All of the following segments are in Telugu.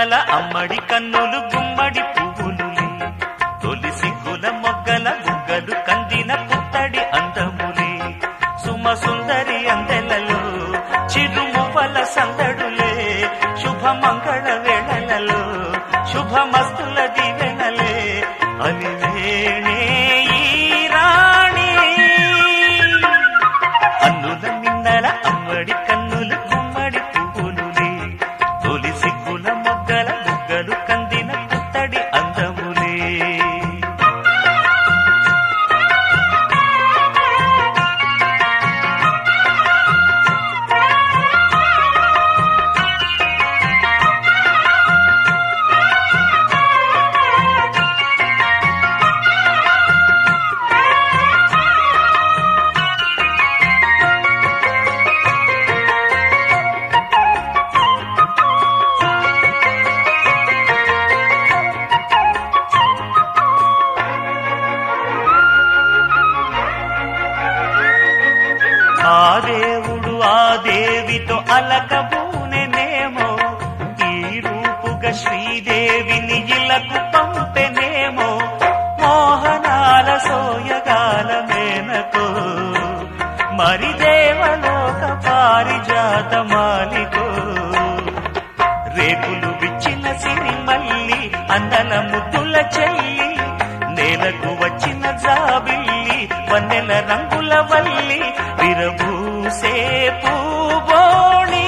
మిన్నల అమ్మడి కన్నులు గుమ్మడి పువ్వులులే తొలి సిగ్గుల మొగ్గల బుగ్గలు కందిన పుత్తడి అందములే సుమ సుందరి అందెలలో చిరుమువ్వల సందడులే శుభమంగళ వేళలలో శుభమస్తుల దివెనలే అలివేణే ఈ రాణి అన్నుల మిన్నల అమ్మడి కన్నులు గుమ్మడి పువ్వులులే తొలి సిగ్గుల మొగ్గల బుగ్గలు కందిన పుత్తడి అందములే ఆ దేవుడు ఆ దేవితో అలకబూనెనేమో ఈ రూపుగా శ్రీదేవిని ఇలకు పంపెనేమో మోహనాల సోయగాల మేనకో మరి దేవలోక పారిజాత మాలికో రేకులు విచ్చిన సిరిమల్లి అందల ముద్దుల చెల్లి నేలకు వచ్చిన జాబిల్లి వన్నెల రంగుల వల్లి విరబూసే పూబోణి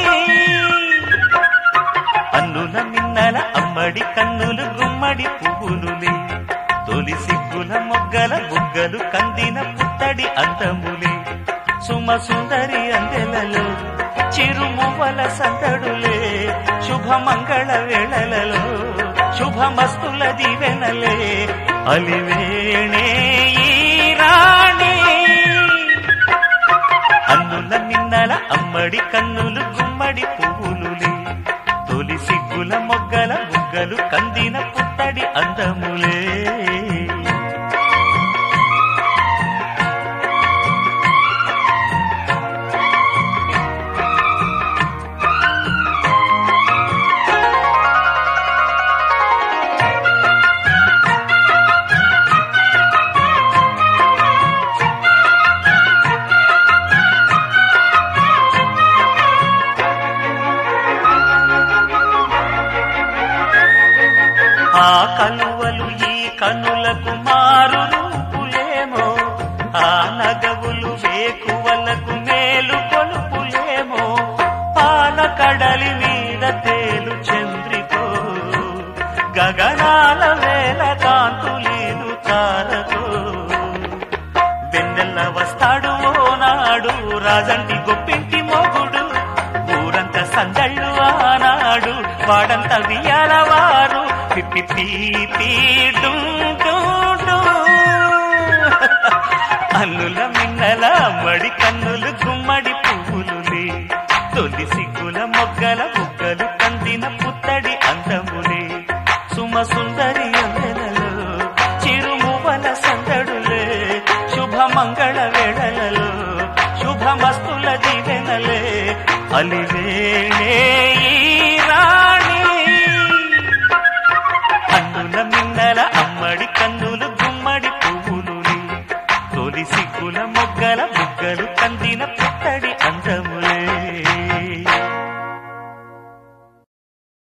అన్నుల మిన్నల అమ్మడి కన్నులు గుమ్మడి పువ్వులులే తొలి సిగ్గుల మొగ్గల బుగ్గలు కందిన పుత్తడి అందములే సుమ సుందరి అందెలలో చిరుమువ్వల సందడులే శుభమంగళ వేళలలో శుభమస్తుల దివెనలే అలివేణే ఈ రాణి అన్నుల మిన్నల అమ్మడి కన్నులు గుమ్మడి పువ్వులులే తొలి సిగ్గుల మొగ్గల బుగ్గలు కందిన పుత్తడి అందములే ఆ కలువలు ఈ కనులకు మారు రూపులేమో ఆ నగవులు వేకువలకు మేలు కొలుపులేమో పాల కడలి మీద తేలు చంద్రికో గగనాల వేల కాంతులేదు తారకో వెన్నెల్ల వస్తాడు ఓ నాడు రాజంటి గొప్పింటి మొగుడు ఊరంతా సందళ్ళు ఆనాడు వాడంత వియాల వారు పిప్పి పీ పీ డు డు డు. అన్నుల మిన్నల మడి కన్నులు గుమ్మడి పువ్వులులే తొలి సిగ్గుల మొగ్గల బుగ్గలు కందిన పుత్తడి అందములే సుమ సుందరి అందెలలో చిరుమువల సందడులే శుభమంగళ వేళలలో శుభమస్తుల దివెనలే అలివేణే ఈ రాణి అన్నుల మిన్నల